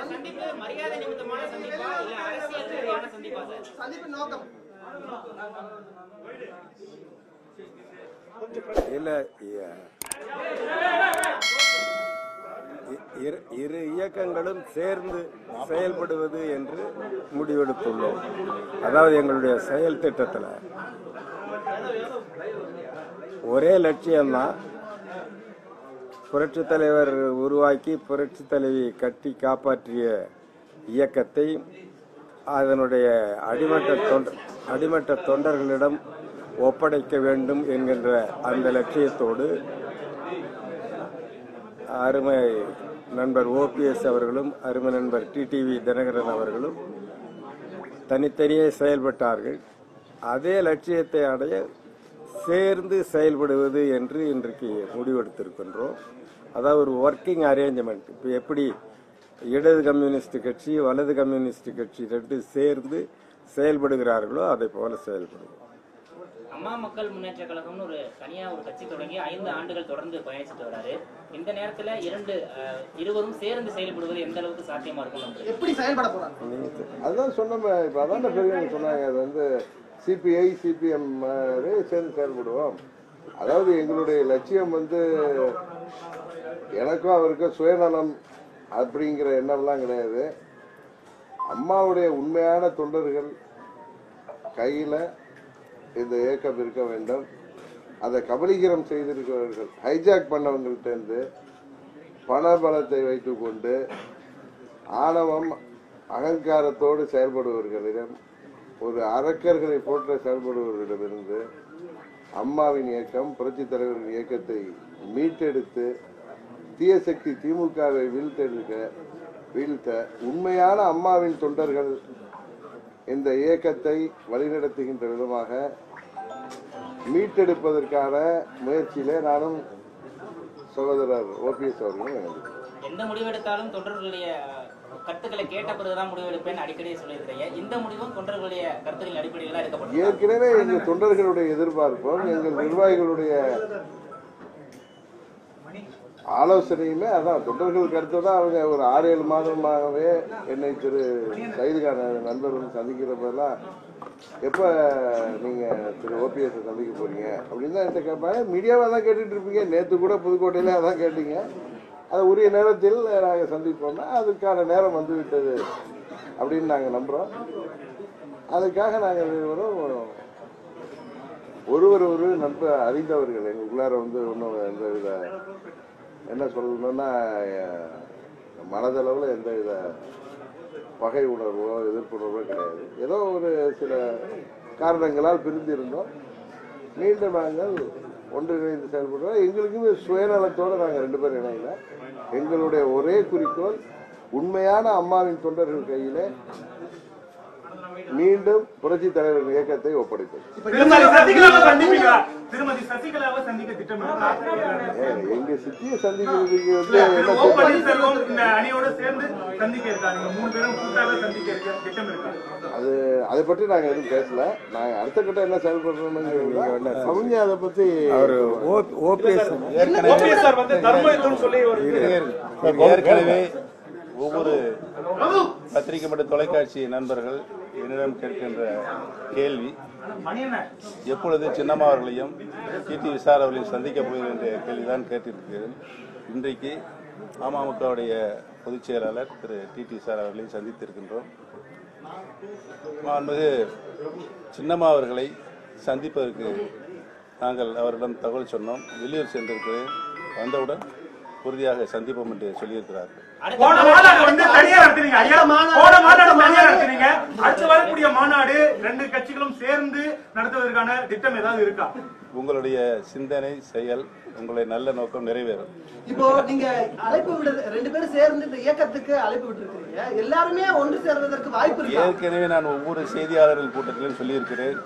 சந்திப்பு மரியாதை நிமித்தமான சந்திப்பா இல்ல அரசியல் ரீதியான சந்திப்பா சார் சந்திப்பின் நோக்கம் இல்ல இ- இ- இரு இரு இயக்கங்களும் சேர்ந்து செயல்படுவது என்று முடிவெடுத்துள்ளோம் அதாவது எங்களுடைய செயல் திட்டத்தில் ஒரே லட்சியம்தான் புரட்சித் தலைவர் உருவாக்கி புரட்சித் தலைவி கட்டி காப்பாற்றிய இயக்கத்தை அதனுடைய அடிமட்ட தொண்டர் அடிமட்ட தொண்டர்களிடம் ஒப்படைக்க வேண்டும் என்கின்ற அந்த லட்சியத்தோடு அருமை நண்பர் ஓபிஎஸ் அவர்களும் அருமை நண்பர் டிடிவி தினகரன் அவர்களும் தனித்தனியே செயல்பட்டார்கள் அதே லட்சியத்தை அடைய சேர்ந்து செயல்படுவது என்று இன்றைக்கு முடிவெடுத்திருக்கின்றோம் அதாவது ஒரு ஒர்க்கிங் அரேஞ்ச்மெண்ட் இப்போ எப்படி இடது கம்யூனிஸ்ட் கட்சி வலது கம்யூனிஸ்ட் கட்சி ரெண்டு சேர்ந்து செயல்படுகிறார்களோ அதை போல செயல்படுவோம் அம்மா மக்கள் முன்னேற்ற கழகம்னு ஒரு தனியா ஒரு கட்சி தொடங்கி ஐந்து ஆண்டுகள் தொடர்ந்து பயணிச்சுட்டு வராரு இந்த நேரத்துல இரண்டு அஹ், இருவரும் சேர்ந்து செயல்படுவது எந்த அளவுக்கு சாத்தியமா இருக்கும் நம்புறீங்க எப்படி செயல்பட போறாங்க நீங்க அதுதான் சொன்னோமே இப்போ அதான் பெரியவங்க சொன்னாங்க அது வந்து சிபிஐ சிபிஎம் சேர்ந்து செயல்படுவோம் அதாவது எங்களுடைய லட்சியம் வந்து எனக்கும் அவருக்கும் சுயநலம் அப்படிங்கிற எண்ணம்லாம் கிடையாது அம்மாவுடைய உண்மையான தொண்டர்கள் கையில் இந்த இயக்கம் இருக்க வேண்டும் அதை கபலீகரம் செய்திருக்கிறவர்கள் ஹைஜாக் பண்ணவங்கள்ட்ட இருந்து பண பலத்தை வைத்துக்கொண்டு ஆணவம் அகங்காரத்தோடு செயல்படுபவர்களிடம் ஒரு அரக்கர்களை போன்ற செயல்படுபவர்களிடமிருந்து அம்மாவின் இயக்கம் புரட்சித் தலைவரின் இயக்கத்தை மீட்டெடுத்து தீய சக்தி திமுகவை வீழ்த்தெடுக்க வீழ்த்த உண்மையான அம்மாவின் தொண்டர்கள் இந்த இயக்கத்தை வழிநடத்துகின்ற விதமாக மீட்டெடுப்பதற்கான முயற்சியிலே நானும் சகோதரர் ஓபிஎஸ் அவர்களும் இணைந்திருக்கிறோம். எந்த முடிவெடுத்தாலும் தொண்டர்களுடைய அஹ், கருத்துக்களை கேட்ட பிறகுதான் முடிவெடுப்பேன் அடிக்கடி சொல்லியிருக்கிறீங்க இந்த முடிவும் தொண்டர்களுடைய கருத்துக்களின் அடிப்படையில் எடுக்கப்பட்டது ஏற்கனவே எங்கள் தொண்டர்களுடைய எதிர்பார்ப்பும் எங்கள் நிர்வாகிகளுடைய ஆலோசனையுமே அதான் தொண்டர்கள் கருத்து தான் அவங்க ஒரு ஆறு ஏழு மாதமாகவே என்னை திரு சைதுகான நண்பர் வந்து சந்திக்கிற போதெல்லாம் எப்போ நீங்கள் திரு ஓபிஎஸ் சந்திக்க போறீங்க அப்படின்னு தான் என்கிட்ட கேட்பாங்க மீடியாவாக தான் கேட்டுட்டு இருப்பீங்க நேற்று கூட புதுக்கோட்டையில அதான் கேட்டீங்க அது உரிய நேரத்தில் நாங்கள் சந்திப்போம்னா அதுக்கான நேரம் வந்து விட்டது அப்படின்னு நாங்கள் நம்புகிறோம் அதுக்காக நாங்கள் இருவரும் ஒருவர் ஒரு நண்ப அறிந்தவர்கள் எங்களுக்குள்ளார வந்து ஒன்றும் எந்த வித என்ன சொல்லணும்னா அஹ், மனதளவில் எந்த வித பகை உணர்வோ எதிர்ப்புணர்வோ கிடையாது ஏதோ ஒரு சில காரணங்களால் பிரிந்திருந்தோம் மீண்டும் நாங்கள் ஒன்றிணைந்து செயல்படுறோம் எங்களுக்குமே சுயநலத்தோடு நாங்கள் ரெண்டு பேரும் இணையல எங்களுடைய ஒரே குறிக்கோள் உண்மையான அம்மாவின் தொண்டர்கள் கையிலே மீண்டும் புரட்சி தலைவர் இயக்கத்தை ஒப்படைப்பது திருமதி சசிகலாவை சந்திப்பீங்களா திருமதி சசிகலாவை சந்திக்க திட்டம் இருக்கா? ஏன், எங்க சித்தியை சந்திக்கிறதுக்கு வந்து திரு என்ன ஓ பன்னீர்செல்வம் இந்த அணியோட சேர்ந்து சந்திக்க இருக்காங்க மூணு பேரும் கூட்டாக சந்திக்க இருக்க திட்டம் இருக்கா அது அதை பற்றி நாங்க எதுவும் பேசல நாங்க அடுத்த கட்டம் என்ன செயல்படுறோம்னு அவங்க அதை பத்தி அவர் ஓபிஎஸ் ஓபிஎஸ் சார் வந்து தர்ம யுத்தம்னு சொல்லி ஒரு ஏற்கனவே ஒவ்வொரு பத்திரிகை மற்றும் தொலைக்காட்சி நண்பர்கள் என்னிடம் கேட்கின்ற கேள்வி மணி என்ன எப்பொழுது சின்னம்மா அவர்களையும் டிடி விசார் அவர்களையும் சந்திக்க போகிறேன் என்ற கேள்விதான் கேட்டிருக்கிறேன் இன்றைக்கு அமமுகவுடைய பொதுச் செயலாளர் திரு டிடி விசார் அவர்களையும் சந்தித்திருக்கின்றோம் மாண்புமிகு சின்னம்மா அவர்களை சந்திப்பதற்கு நாங்கள் அவரிடம் தகவல் சொன்னோம் வெளியூர் சென்றிருக்கிறேன் வந்தவுடன் உறுதியாக சந்திப்போம் என்று சொல்லியிருக்கிறார்கள் போன மாநாடு வந்து தனியா நடத்தினீங்க ஐயா போன மாநாடு தனியா நடத்தினீங்க அடுத்து வரக்கூடிய மாநாடு ரெண்டு கட்சிகளும் சேர்ந்து நடத்துவதற்கான திட்டம் ஏதாவது இருக்கா உங்களுடைய சிந்தனை செயல் உங்களுடைய நல்ல நோக்கம் நிறைவேறும் இப்போ நீங்க அழைப்பு விடு ரெண்டு பேரும் சேர்ந்து இந்த இயக்கத்துக்கு அழைப்பு விட்டுருக்கீங்க எல்லாருமே ஒன்று சேர்வதற்கு வாய்ப்பு இருக்கா ஏற்கனவே நான் ஒவ்வொரு செய்தியாளர்கள் கூட்டத்திலும் சொல்லியிருக்கிறேன்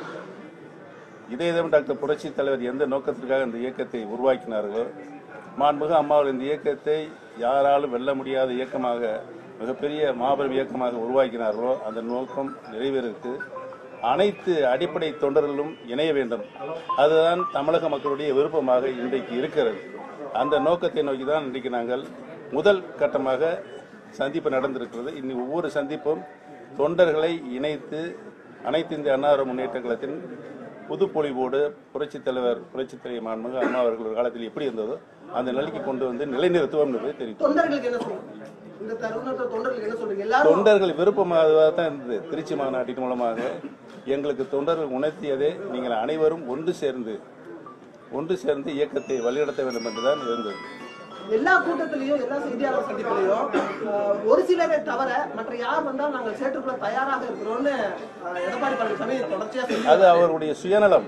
இதே இதம் டாக்டர் புரட்சி தலைவர் எந்த நோக்கத்திற்காக இந்த இயக்கத்தை உருவாக்கினார்களோ மாண்புமிகு அம்மாவர் இந்த இயக்கத்தை யாராலும் வெல்ல முடியாத இயக்கமாக மிகப்பெரிய மாபெரும் இயக்கமாக உருவாக்கினார்களோ அந்த நோக்கம் நிறைவேறுக்கு அனைத்து அடிப்படை தொண்டர்களும் இணைய வேண்டும் அதுதான் தமிழக மக்களுடைய விருப்பமாக இன்றைக்கு இருக்கிறது அந்த நோக்கத்தை நோக்கி தான் இன்றைக்கு நாங்கள் முதல் கட்டமாக சந்திப்பு நடந்திருக்கிறது இனி ஒவ்வொரு சந்திப்பும் தொண்டர்களை இணைத்து அனைத்து இந்திய அன்னார முன்னேற்ற கழகத்தின் புது பொலிவோடு புரட்சித் தலைவர் புரட்சித் தலைவர் மாண்புமிகு அம்மா அவர்கள் ஒரு காலத்தில் எப்படி இருந்ததோ அந்த நிலைக்கு கொண்டு வந்து நிலைநிறுத்துவோம் என்பதை தெரிவித்தார் தொண்டர்களுக்கு என்ன சொல்றீங்க இந்த தருணத்துல தொண்டர்களுக்கு என்ன சொல்றீங்க எல்லாரும் தொண்டர்கள் விருப்பமாக தான் இருந்தது திருச்சி மாநாட்டின் மூலமாக எங்களுக்கு தொண்டர்கள் உணர்த்தியதே நீங்கள் அனைவரும் ஒன்று சேர்ந்து ஒன்று சேர்ந்து இயக்கத்தை வழிநடத்த வேண்டும் என்றுதான் இருந்தது எல்லா கூட்டத்திலையும் எல்லா செய்தியாளர் சந்திப்பிலையும் ஆஹ், ஒரு சிலரை தவிர மற்ற யார் வந்தாலும் நாங்கள் சேற்றுக்குள்ள தயாராக இருக்கிறோம்னு ஆஹ், எடப்பாடி பழனிசாமி தொடர்ச்சியா சொல்லி அது அவருடைய சுயநலம்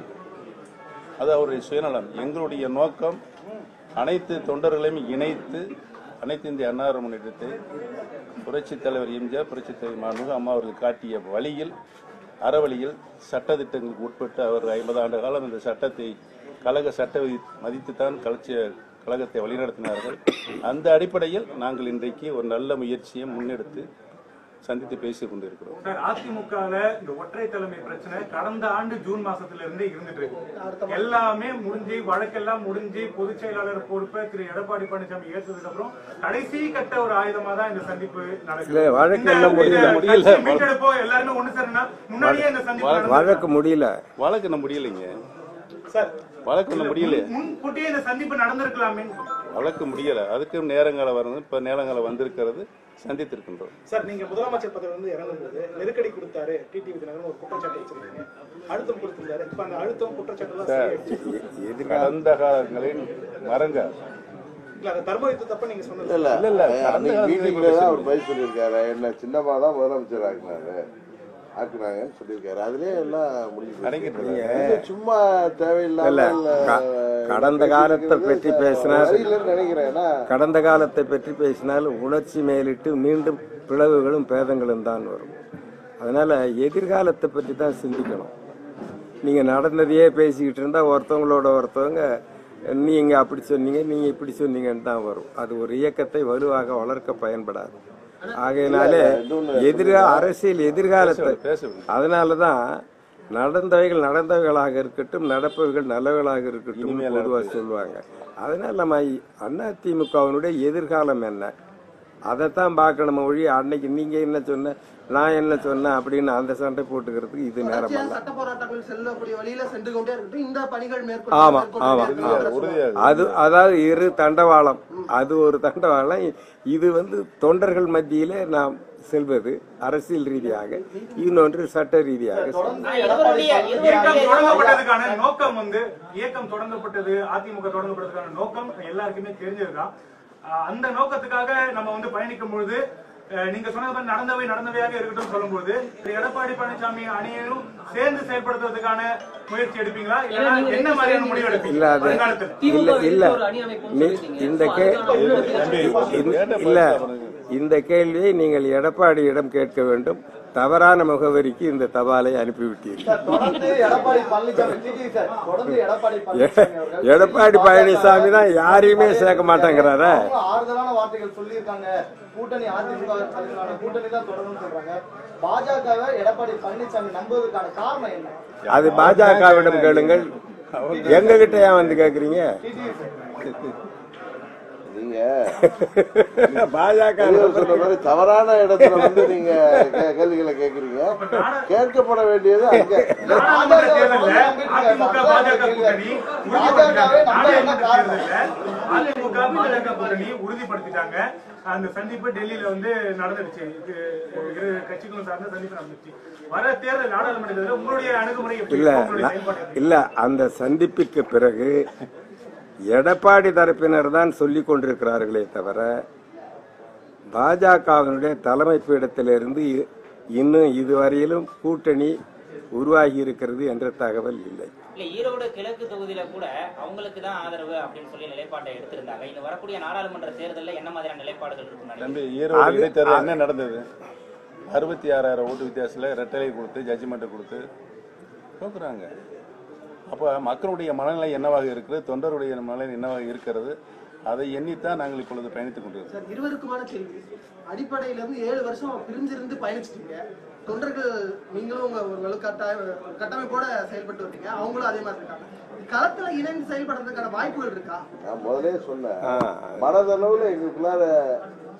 அது அவருடைய சுயநலம் எங்களுடைய நோக்கம் அனைத்து தொண்டர்களையும் இணைத்து அனைத்து இந்திய அன்னார முன்னேற்றத்தை புரட்சித் தலைவர் எம்ஜிஆர் புரட்சித் தலைவர் மாண்புமிகு அம்மா அவர்கள் காட்டிய வழியில் அறவழியில் சட்டத்திட்டங்களுக்கு உட்பட்டு அவர் ஐம்பது ஆண்டு காலம் இந்த சட்டத்தை கழக சட்ட விதி மதித்துத்தான் கலட்சிய கழகத்தை வழிநடத்தினார்கள் அந்த அடிப்படையில் நாங்கள் இன்றைக்கு ஒரு நல்ல முயற்சியை முன்னெடுத்து சந்தித்து பேசிக் கொண்டிருக்கிறோம் சார் அதிமுகல இந்த ஒற்றை தலைமை பிரச்சனை கடந்த ஆண்டு ஜூன் மாசத்துல இருந்தே இருந்துட்டு இருக்கு எல்லாமே முடிஞ்சு வழக்கெல்லாம் முடிஞ்சு பொதுச் செயலாளர் பொறுப்பை திரு எடப்பாடி பழனிசாமி ஏற்றதுக்கு அப்புறம் கடைசி கட்ட ஒரு ஆயுதமா தான் இந்த சந்திப்பு இல்ல, வழக்கு இந்த- இன்னும் முடியல, இந்த முடியல. கட்சி மீட்டெடுப்போம் எல்லாருமே ஒண்ணு சேரனா முன்னாடியே இந்த சந்திப்பு நடந்தது. வழக்கு முடியல வழக்கு இன்னும் முடியலைங்க சார் வழக்கு இன்னும் முடியல முன்கூட்டியே இந்த சந்திப்பு நடந்திருக்கலாமே வழக்கு முடியல அதுக்கும் நேரங்காலம் வரணும் இப்ப நேரங்காலம் வந்திருக்கிறது சந்தித்திருக்கின்றோம் சார் நீங்க முதலமைச்சர் பதவி வந்து இறங்கும்போது நெருக்கடி கொடுத்தாரு டிடிவி தினகரன் ஒரு குற்றச்சாட்டு வச்சிருக்கீங்க அழுத்தம் கொடுத்திருந்தாரு இப்ப அந்த அழுத்தம் குற்றச்சாட்டு எல்லாம் சரியாயிடுச்சு. கடந்த காலங்களின் மறங்க இல்ல அந்த தர்மயுத்த தப்ப நீங்க சொன்னது இல்ல இல்ல, இல்ல. இல்ல அன்னைக்கு மீட்டிங்ல தான் அவர் பதில் சொல்லியிருக்காரு என்ன சின்னமா தான் முதலமைச்சர் ஆக்குனாரு ஆக்குனாங்கன்னு சொல்லியிருக்காரு அதுலயே எல்லாம் முடிஞ்சு அடங்கிட்டு போச்சு. இருக்கீங்க. இது சும்மா தேவையில்லாம இல்ல, க- கடந்த காலத்தை பற்றி பேசினார். சரியில்லைன்னு நினைக்கிறேன் ஏன்னா கடந்த காலத்தை பற்றி பேசினால் உணர்ச்சி மேலிட்டு மீண்டும் பிளவுகளும் பேதங்களும் தான் வரும் அதனால எதிர்காலத்தை பற்றி தான் சிந்திக்கணும் நீங்க நடந்ததையே பேசிக்கிட்டு இருந்தா ஒருத்தவங்களோட ஒருத்தவங்க நீங்க அப்படி சொன்னீங்க நீங்க இப்படி சொன்னீங்கன்னு தான் வரும் அது ஒரு இயக்கத்தை வலுவாக வளர்க்க பயன்படாது ஆகையினாலே எதிர்கா அரசியல் எதிர்காலத்தை பேசுங்க அதனாலதான் நடந்தவைகள் நடந்தவைகளாக இருக்கட்டும் நடப்பவைகள் நல்லவைகளாக இருக்கட்டும் இனிமேல் பொதுவா சொல்லுவாங்க அதனால நம்ம அதிமுகவினுடைய எதிர்காலம் என்ன அதைத்தான் பார்க்கணும் ஒழி அன்னைக்கு நீங்க என்ன சொன்ன நான் என்ன சொன்னேன் அப்படின்னு அந்த சண்டை போட்டுக்கிறதுக்கு இது நேரம் தொடர்ச்சியா அல்ல சட்ட போராட்டங்கள் செல்லக்கூடிய வழியில சென்று கொண்டே இருக்கட்டும் இந்த பணிகள் ஆமா, மேற்கொண்டு ஆமா, மேற்கொண்டு உறுதியாக அது அதாவது இரு தண்டவாளம் அது ஒரு தண்டவாளம் இது வந்து தொண்டர்கள் மத்தியிலே நாம் செல்வது அரசியல் ரீதியாக இன்னொன்று சட்ட ரீதியாக செல்வது. ஆனா இருவருடைய இயக்கம் இருவருடைய தொடங்கப்பட்டதுக்கான நோக்கம் வந்து இயக்கம் தொடங்கப்பட்டது அதிமுக தொடங்கப்பட்டதுக்கான நோக்கம் எல்லாருக்குமே தெரிஞ்சதுதான் அஹ் அந்த நோக்கத்துக்காக நம்ம வந்து பயணிக்கும் பொழுது அஹ் நீங்க சொன்னது மாதிரி நடந்தவை நடந்தவையாக இருக்கட்டும் சொல்லும்போது திரு எடப்பாடி பழனிசாமி அணியையும் சேர்ந்து செயல்படுத்துறதுக்கான முயற்சி எடுப்பீங்களா இல்ல என்ன மாதிரியான முடிவு எடுப்பீங்க இல்ல அது வருங்காலத்தில் இல்ல இல்ல நீ- இந்த கே இந்த- இல்ல இந்த கேள்வியை நீங்கள் எடப்பாடியிடம் கேட்க வேண்டும் தவறான முகவரிக்கு இந்த தபாலை அனுப்பிவிட்டீர்கள் தொடர்ந்து எடப்பாடி பழனிசாமி டிடிவி சார் தொடர்ந்து எடப்பாடி பழனிசாமி அவர்கள் எடப்பாடி பழனிசாமி தான் யாரையுமே சேர்க்க மாட்டேங்கிறாரா அவங்க ஆறுதலான வார்த்தைகள் சொல்லியிருக்காங்க கூட்டணி அதிமுக தலைமையிலான கூட்டணி தான் தொடரும்னு சொல்றாங்க பாஜகவை எடப்பாடி பழனிசாமி நம்புவதற்கான காரணம் என்ன அது பாஜகவிடம் கேளுங்கள் எங்க கிட்ட ஏன் வந்து கேக்குறீங்க டிடிவி சார் நீங்க பாஜக பெரியவர் சொன்ன மாதிரி தவறான இடத்துல வந்து நீங்க கே- கேள்விகளை கேக்குறீங்க கேட்கப்பட வேண்டியது அங்க நாடாளுமன்ற தேர்தல்ல அதிமுக பாஜக கூட்டணி உறுதிப்படுத்திட்டாங்க நாடாளுமன்ற தேர்தல்ல அதிமுக பாஜக கூட்டணி உறுதிப்படுத்திட்டாங்க அந்த சந்திப்பு டெல்லியில வந்து நடந்துடுச்சு இது இரு கட்சிகளும் சார்ந்த சந்திப்பு நடந்துச்சு வர தேர்தல் நாடாளுமன்ற தேர்தல் உங்களுடைய அணுகுமுறை எப்படி இல்ல இருக்கும்? உங்களுடைய நான்- செயல்பாடு எப்படி? இல்ல அந்த சந்திப்பிற்கு பிறகு எடப்பாடி தரப்பினர் தான் சொல்லிக் கொண்டிருக்கிறார்களே தவிர பாஜகவினுடைய தலைமை பீடத்திலிருந்து இ- இன்னும் இதுவரையிலும் கூட்டணி உருவாகி இருக்கிறது என்ற தகவல் இல்லை இல்ல ஈரோடு கிழக்கு தொகுதியில கூட அவங்களுக்கு தான் ஆதரவு அப்படின்னு சொல்லி நிலைப்பாட்டை எடுத்திருந்தாங்க இன்னும் வரக்கூடிய நாடாளுமன்ற தேர்தல்ல என்ன மாதிரியான நிலைப்பாடுகள் இருக்கும் நினைக்கிறீங்க? தம்பி ஈரோடு அது- இடைத்தேர்தல் என்ன நடந்தது அறுபத்தி ஆறாயிரம் ஓட்டு வித்தியாசத்தில் ரெட்டலை கொடுத்து ஜட்ஜ்மெண்ட்டை கொடுத்து தோக்குறாங்க அப்போ மக்களுடைய மனநிலை என்னவாக இருக்கிறது தொண்டருடைய மனநிலை என்னவாக இருக்கிறது அதை எண்ணித்தான் நாங்கள் இப்பொழுது பயணித்துக் கொண்டிருக்கிறோம் சார் இருவருக்குமான கேள்வி அடிப்படையில இருந்து ஏழு வருஷம் பிரிஞ்சிருந்து பயணிச்சிட்டீங்க தொண்டர்கள் நீங்களும் உங்க ஒரு வலுக்கட்டாய கட்டமைப்போட செயல்பட்டு வரீங்க அவங்களும் அதே மாதிரி இருக்காங்க களத்துல இணைந்து செயல்படுறதுக்கான வாய்ப்புகள் இருக்கா நான் முதலே சொன்னேன் ஆ, மனதளவுல எங்களுக்குள்ளார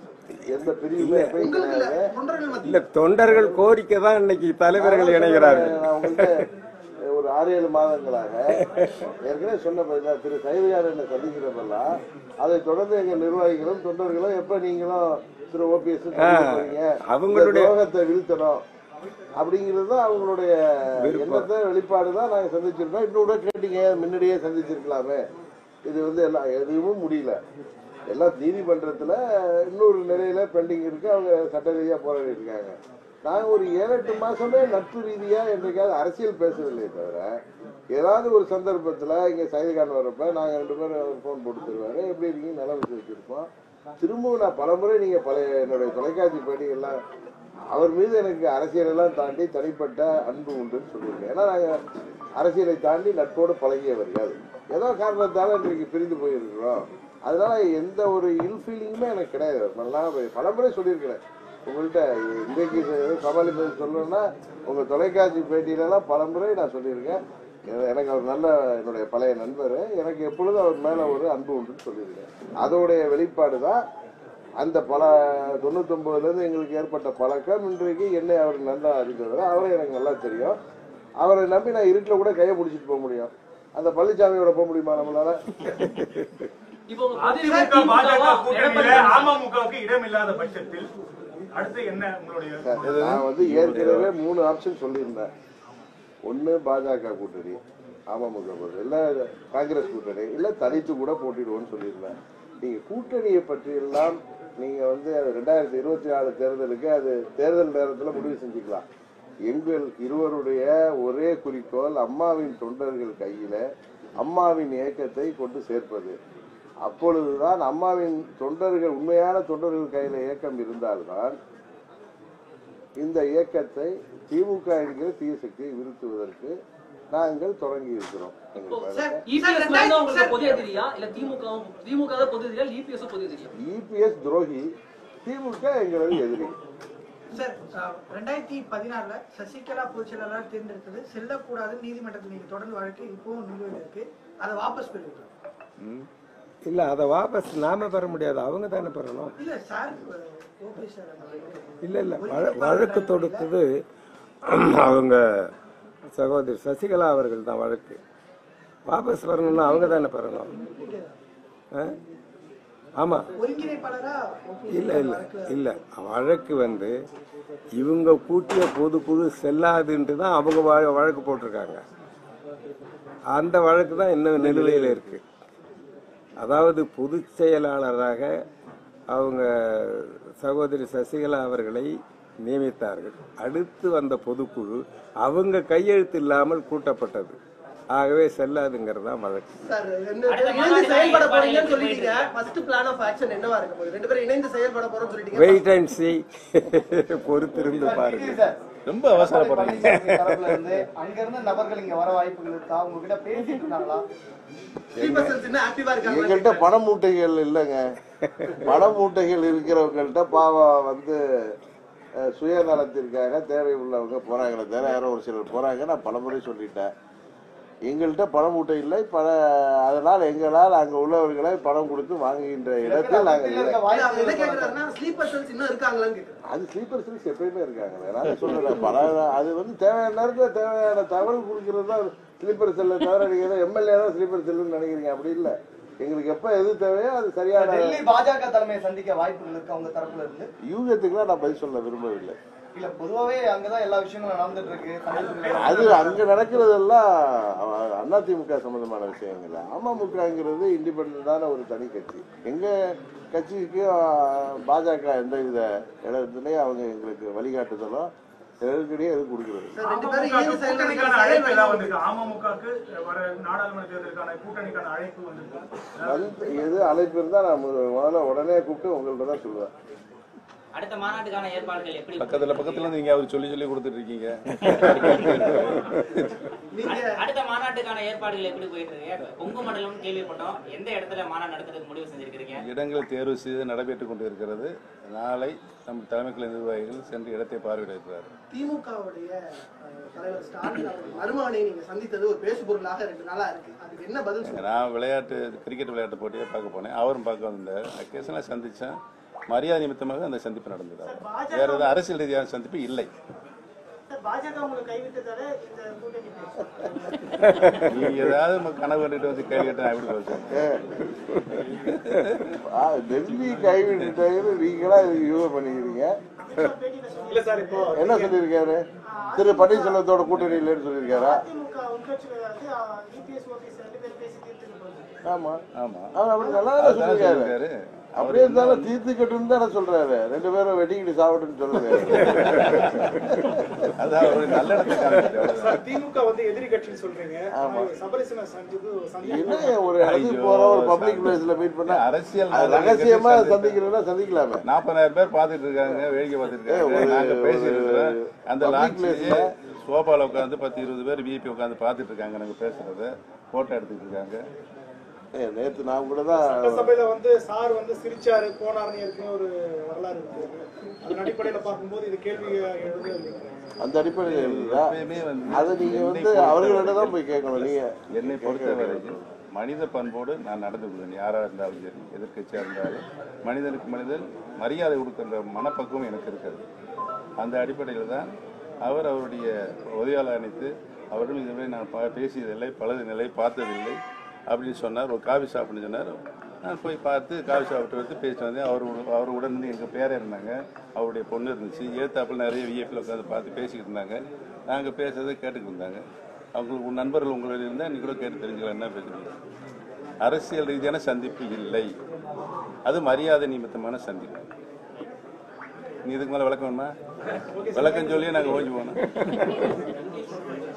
எந்த பிரிவுமே எப்பயும் உங்களுக்கு இல்ல கிடையாது தொண்டர்கள் மத்தியில் இல்ல தொண்டர்கள் கோரிக்கை தான் இன்னைக்கு தலைவர்கள் இணைகிறார்கள் நான் உங்கள்கிட்ட ஒரு ஆறு ஏழு மாதங்களாக ஏற்கனவே சொன்ன பதிலா திரு சைவையார் என்னை சந்திக்கிறப்பெல்லாம் அதை தொடர்ந்து எங்க நிர்வாகிகளும் தொண்டர்களும் எப்ப நீங்களும் திரு ஓபிஎஸ் அவங்களுடைய- அவங்களுடைய துரோகத்தை வீழ்த்தணும் அப்படிங்கிறது தான் அவங்களுடைய எண்ணத்தை வெளிப்பாடு தான் நாங்கள் சந்திச்சிருக்கோம் இன்னும் கூட கேட்டீங்க முன்னாடியே சந்திச்சிருக்கலாமே இது வந்து எல்லாம் எதுவும் முடியல எல்லாம் நீதிமன்றத்துல இன்னொரு நிலையில பெண்டிங் இருக்கு அவங்க சட்ட ரீதியா போராடி இருக்காங்க நாங்க ஒரு ஏழு எட்டு மாசமே நட்பு ரீதியா என்றைக்காவது அரசியல் பேசவில்லையே தவிர ஏதாவது ஒரு சந்தர்ப்பத்துல இங்க சைதுகான் வரப்ப நாங்க ரெண்டு பேரும் ஃபோன் போட்டு தருவாரு எப்படி இருக்கீங்க நல்லா வச்சிருப்போம் திரும்பவும் நான் பலமுறை நீங்க பழைய என்னுடைய தொலைக்காட்சி பேட்டி எல்லாம் அவர் மீது எனக்கு அரசியல் எல்லாம் தாண்டி தனிப்பட்ட அன்பு உண்டுன்னு சொல்லியிருக்கேன் ஏன்னா நாங்க அரசியலை தாண்டி நட்போடு பழகியவர்கள் ஏதோ காரணத்தால இன்றைக்கு பிரிந்து போயிருக்கிறோம் அதனால எந்த ஒரு இல் ஃபீலிங்குமே எனக்கு கிடையாது நான் பலமுறை சொல்லியிருக்கிறேன் உங்கள்கிட்ட இன்றைக்கு சமாளிப்பது சொல்லணும்னா உங்க தொலைக்காட்சி பேட்டியிலலாம் பலமுறை நான் சொல்லியிருக்கேன் எ- எனக்கு அவர் நல்ல என்னுடைய பழைய நண்பர் எனக்கு எப்பொழுதும் அவர் மேல ஒரு அன்பு உண்டுன்னு சொல்லியிருக்கேன் அதோடைய வெளிப்பாடு தான் அந்த பல தொண்ணூத்தொன்பதுல இருந்து எங்களுக்கு ஏற்பட்ட பழக்கம் இன்றைக்கு என்னை அவர் நல்லா அறிந்தவர் அவரை எனக்கு நல்லா தெரியும் அவரை நம்பி நான் இருட்டில் கூட கையை பிடிச்சிட்டு போக முடியும் அந்த பழனிசாமியோட போக முடியுமா நம்மளால இப்போ உங்க பதிவு அதிமுக பாஜக திமுகவா, கூட்டணியில எடப்பாடி அமமுகவுக்கு இடம் இல்லாத பட்சத்தில் அடுத்து என்ன உங்களுடைய நான் வந்து ஏற்கனவே மூணு ஆப்ஷன் சொல்லியிருந்தேன் ஒண்ணு பாஜக கூட்டணி அமமுக கூட்டணி இல்ல காங்கிரஸ் கூட்டணி இல்ல தனித்து கூட போட்டிடுவோம்னு சொல்லியிருந்தேன் நீங்க கூட்டணியை பற்றி எல்லாம் நீங்க வந்து அது ரெண்டாயிரத்தி இருபத்தி நாலு தேர்தலுக்கு அது தேர்தல் நேரத்துல முடிவு செஞ்சுக்கலாம் எங்கள் இருவருடைய ஒரே குறிக்கோள் அம்மாவின் தொண்டர்கள் கையில அம்மாவின் இயக்கத்தை கொண்டு சேர்ப்பது அப்பொழுதுதான் அம்மாவின் தொண்டர்கள் உண்மையான தொண்டர்கள் கையில இயக்கம் இருந்தால்தான் இந்த இயக்கத்தை திமுக என்கிற தீய சக்தியை விருத்துவதற்கு நாங்கள் தொடங்கி இருக்கிறோம் எங்கள் இப்போ பயணத்தை. EPS மேல தான் உங்களுக்கு பொது எதிரியா இல்ல திமுக திமுக தான் பொது எதிரியா இபிஎஸ் பொது எதிரியா இபிஎஸ் துரோகி திமுக எங்களது எதிரி சார் அஹ், ரெண்டாயிரத்தி பதினாறுல சசிகலா பொதுச் செயலாளர் தேர்ந்தெடுத்தது செல்லக்கூடாது நீதிமன்றத்தில் நீங்க தொடர்ந்து வழக்கு இப்பவும் நிலுவையில் இருக்கு அதை வாபஸ் பெறுவீங்க இல்ல அதை வாபஸ் நாம பெற முடியாது அவங்க தானே பெறணும் இல்ல சார் ஓபிஎஸ் சார் அந்த வழக்கு. இல்ல இல்ல வழ- வழக்கு தொடுத்தது அவங்க சகோதரி சசிகலா அவர்கள் தான் வழக்கு வாபஸ் வரணும்னா அவங்க தானே பெறணும் ஆ? ஆமா ஒருங்கிணைப்பாளரா OPS இல்ல இல்ல இல்ல வழக்கு வந்து இவங்க கூட்டிய பொதுக்குழு செல்லாதுன்ட்டு தான் அவங்க வழ- வழக்கு போட்டிருக்காங்க அந்த வழக்கு தான் இன்னும் நிலுவையில் இருக்கு அதாவது பொதுச் செயலாளராக அவங்க சகோதரி சசிகலா அவர்களை நியமித்தார்கள் அடுத்து வந்த பொதுக்குழு அவங்க கையெழுத்து இல்லாமல் கூட்டப்பட்டது ஆகவே செல்லாதுங்கிறது தான் வழக்கு சார் ரெண்டு பேரும் இணைந்து செயல்பட போறீங்கன்னு சொல்லிட்டீங்க ஃபர்ஸ்ட் பிளான் ஆஃப் ஆக்ஷன் என்னவா இருக்க போகுது ரெண்டு பேரும் இணைந்து செயல்பட போறோம்னு சொல்லிட்டீங்க வெயிட் அண்ட் சி பொறுத்திருந்து பாருங்க சார் ரொம்ப அவசரப்படுறீங்க பழனிசாமி தரப்புல இருந்து அங்க இருந்த நபர்கள் இங்க வர வாய்ப்புகள் இருக்கா உங்ககிட்ட பேசிட்டு இருந்தாங்களா ஸ்லீப்பர் செல்ஸ் இன்னும் ஆக்டிவா இருக்காங்க எங்கள்கிட்ட பண மூட்டைகள் இல்லைங்க பண மூட்டைகள் இருக்கிறவங்கள்ட்ட பாவம் வந்து அஹ், சுயநலத்திற்காக தேவை உள்ளவங்க போறாங்களே தவிர யாரோ ஒரு சிலர் போறாங்க நான் பலமுறை சொல்லிட்டேன் எங்கள்கிட்ட பண மூட்டை இல்லை பண அதனால் எங்களால் அங்க உள்ளவர்களை பணம் கொடுத்து வாங்குகின்ற இடத்தில் நாங்கள் இல்லை இருக்க இல்ல, அவர் என்ன வாய்ப்பு கேக்குறாருன்னா ஸ்லீப்பர் செல்ஸ் இன்னும் இருக்காங்களான்னு கேக்குறாரு அது ஸ்லீப்பர் செல்ஸ் எப்பயுமே இருக்காங்க நான் சொல்றேன் பல அது வந்து தேவையான நேரத்தில் தேவையான தகவல் கொடுக்கறது தான் ஸ்லீப்பர் செல்லை தவிர நீங்க ஏதோ எம்எல்ஏ தான் ஸ்லீப்பர் செல்லுன்னு நினைக்கிறீங்க அப்படி இல்லை எங்களுக்கு எப்ப எது தேவையோ அது சரியான டெல்லி பாஜக தலைமையை சந்திக்க வாய்ப்புகள் இருக்கு அவங்க தரப்புல இருந்து யூகத்துக்குலாம் நான் பதில் சொல்ல விரும்பவில்லை இல்ல பொதுவாவே அங்கதான் எல்லா விஷயங்களும் நடந்துட்டு இருக்கு சந்திப்புகள் அது அங்க நடக்கிறதெல்லாம் அதிமுக சம்பந்தமான விஷயங்கள் அமமுகங்கிறது இண்டிபெண்டான ஒரு தனி கட்சி எங்க கட்சிக்கு ஆஹ், பாஜக எந்த வித இடத்துலயும் அவங்க எங்களுக்கு வழிகாட்டுதலோ நெருக்கடியும் எதுவும் கொடுக்கிறது சார் ரெண்டு பேரும் இணைந்து கூட்டணிக்கான அழைப்பு எல்லாம் செயல்பட வந்திருக்கு அமமுகக்கு வர நாடாளுமன்ற தேர்தலுக்கான கூட்டணிக்கான அழைப்பு வந்திருக்கு வந்து எது அழைப்பு இருந்தா நான் மு- முதல்ல உடனே கூப்பிட்டு உங்கள்ட்ட தான் சொல்லுவேன் அடுத்த மாநாட்டுக்கான ஏற்பாடுகள் எப்படி பக்கத்துல பக்கத்துல இருந்து நீங்க அவருக்கு சொல்லி சொல்லி கொடுத்துட்டு இருக்கீங்க நீங்க அடு- அடுத்த மாநாட்டுக்கான ஏற்பாடுகள் எப்படி போயிட்டு இருக்கு கொங்கு மண்டலம் கேள்விப்பட்டோம் எந்த இடத்துல மாநாடு நடத்துறதுக்கு முடிவு செஞ்சிருக்கீங்க இடங்கள் தேர்வு செய்து நடைபெற்றுக் கொண்டு இருக்கிறது நாளை நம் தலைமைக்குழு நிர்வாகிகள் சென்று இடத்தை பார்வையிட இருக்கிறார் திமுகவுடைய அஹ், தலைவர் ஸ்டாலின் அவர்கள் மருமகனை நீங்க சந்தித்தது ஒரு பேசுபொருளாக ரெண்டு நாளா இருக்கு அதுக்கு என்ன பதில் சொல்லுங்க நான் விளையாட்டு கிரிக்கெட் விளையாட்டு போட்டியை பார்க்க போனேன் அவரும் பார்க்க வந்தார் அக்கேஷனாக சந்தித்தேன் மரியாதை நிமித்தமாக அந்த சந்திப்பு நடந்தது வேற ஏதாவது அரசியல் ரீதியான சந்திப்பு இல்லை பாஜக உங்களை கைவிட்டதால இந்த கூட்டணி பேச்சு. நீ ஏதாவது நம்ம கனவு கண்டுட்டு வந்து கேள்வி கேட்டா நான் எப்படி பதில் சொல்றது? ஆ, டெல்லி கைவிட்டுட்டாங்கன்னு நீங்களா இதுக்கு யூஸ் பண்ணிக்கிறீங்க இல்ல சார் இப்போ என்ன சொல்லியிருக்காரு திரு பன்னீர்செல்வத்தோட கூட்டணி இல்லைன்னு சொல்லியிருக்காரா அதிமுக உட்கட்சியில வந்து இபிஎஸ் ஓபிஎஸ் ரெண்டு பேரும் பேசி தீர்த்துட்டு போகுது ஆமா ஆமா அவர் அப்படி நல்லா அதான் சொல்லியிருக்காரு சொல்லியிருக்காரு. அப்படியே இருந்தாலும் தீர்த்துக்கட்டுன்னு தானே சொல்றாரு ரெண்டு பேரும் வெட்டிக்கிட்டு சாப்பிட்டுன்னு சொல்லுறாரு அதான் ஒரு நல்ல இடத்தை காமிச்சிட்டு அவ்வளவுதான். சார் திமுக வந்து எதிரி கட்சின்னு சொல்றீங்க ஆனா சபரிசன சந்திப்பு என்ன சந்திப்பு ஒரு இடத்துக்கு ஐயோ, போற ஒரு பப்ளிக் பிளேஸ்ல மீட் பண்ணா அரசியல் அது ரகசியமா சந்திக்கிறேன்னா சந்திக்கலாமே நாற்பதாயிரம் பேர் பார்த்துட்டு இருக்காங்க வேடிக்கை பார்த்துட்டு ஏ, இருக்காங்க ஒரு- நாங்க பேசிட்டு இருக்கிறோம் அந்த public லான்ச் place-ல சோபால உட்காந்து பத்து இருபது பேர் விஐபி உட்காந்து பார்த்துட்டு இருக்காங்க நாங்க பேசுறத போட்டோ எடுத்துட்டு இருக்காங்க ஏ, நேத்து நான் கூட தான் சட்டசபையில வந்து சார் வந்து சிரிச்சாரு போனாருன்னு ஏற்கனவே ஒரு வரலாறு இருக்கு அதன் அடிப்படையில பார்க்கும்போது இது கேள்வி எழுது அப்படிங்கிறாங்க அந்த அடிப்படையில் இருக்குதா எப்பயுமே வந்து அதை நீங்க என்னை வந்து பொறுத்த அவர்களிடம் தான் போய் கேட்கணும் நீங்க என்னை பொறுத்தவரைக்கும் மனித பண்போடு நான் நடந்து கொள்வேன் யாரா இருந்தாலும் சரி எதிர்க்கட்சியா இருந்தாலும் மனிதனுக்கு மனிதன் மரியாதை கொடுக்கின்ற மனப்பக்குவம் எனக்கு இருக்கிறது அந்த அடிப்படையில் தான் அவர் அவருடைய உதவியாளர் அணைத்து அவர்கள் இதுவரை நான் பா- பேசியதில்லை பலது நிலை பார்த்ததில்லை அப்படின்னு சொன்னார் ஒரு காஃபி ஷாப்னு சொன்னார் நான் போய் பார்த்து காஃபி ஷாப்பிட்டு வந்து பேசிட்டு வந்தேன் அவர் உட- அவர் உடன் இருந்து எங்கள் பேரே இருந்தாங்க அவருடைய பொண்ணு இருந்துச்சு ஏத்தாப்பில் நிறைய விஐபியில் உட்காந்து பார்த்து பேசிக்கிட்டு இருந்தாங்க நாங்கள் பேசுறதை கேட்டுக்கிட்டு இருந்தாங்க அவங்களுக்கு உன் நண்பர்கள் உங்களிடம் இருந்தால் நீ கூட கேட்டு தெரிஞ்சுக்கலாம் என்ன பேசுறீங்க அரசியல் ரீதியான சந்திப்பு இல்லை அது மரியாதை நிமித்தமான சந்திப்பு நீ இதுக்கு மேலே விளக்கம் வேணுமா விளக்கம் சொல்லியே நாங்கள் ஓஞ்சி போனோம்